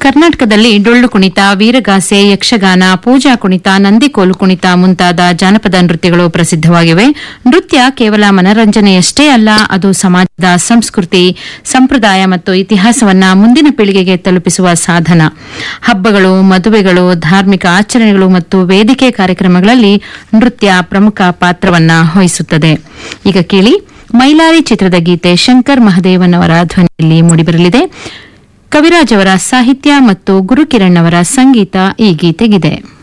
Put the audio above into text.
ಕರ್ನಾಟಕದಲ್ಲಿ ಡೊಳ್ಳು ಕುಣಿತ ವೀರಗಾಸೆ ಯಕ್ಷಗಾನ ಪೂಜಾ ಕುಣಿತ ನಂದಿಕೋಲು ಕುಣಿತ ಮುಂತಾದ ಜಾನಪದ ನೃತ್ಯಗಳು ಪ್ರಸಿದ್ದವಾಗಿವೆ ನೃತ್ಯ ಕೇವಲ ಮನರಂಜನೆಯಷ್ಟೇ ಅಲ್ಲ ಅದು ಸಮಾಜದ ಸಂಸ್ಕೃತಿ ಸಂಪ್ರದಾಯ ಮತ್ತು ಇತಿಹಾಸವನ್ನ ಮುಂದಿನ ಪೀಳಿಗೆಗೆ ತಲುಪಿಸುವ ಸಾಧನ ಹಬ್ಬಗಳು ಮದುವೆಗಳು ಧಾರ್ಮಿಕ ಆಚರಣೆಗಳು ಮತ್ತು ವೇದಿಕೆ ಕಾರ್ಯಕ್ರಮಗಳಲ್ಲಿ ನೃತ್ಯ ಪ್ರಮುಖ ಪಾತ್ರವನ್ನ ವಹಿಸುತ್ತದೆ ಈಗ ಕೇಳಿ ಮೈಲಾರಿ ಚಿತ್ರದ ಗೀತೆ ಶಂಕರ್ ಮಹದೇವನ್ ಅವರ ಧ್ವನಿಯಲ್ಲಿ ಮೂಡಿಬರಲಿದೆ ಕವಿರಾಜ್ ಅವರ ಸಾಹಿತ್ಯ ಮತ್ತು ಗುರುಕಿರಣ್ ಅವರ ಸಂಗೀತ ಈ ಗೀತೆಗಿದೆ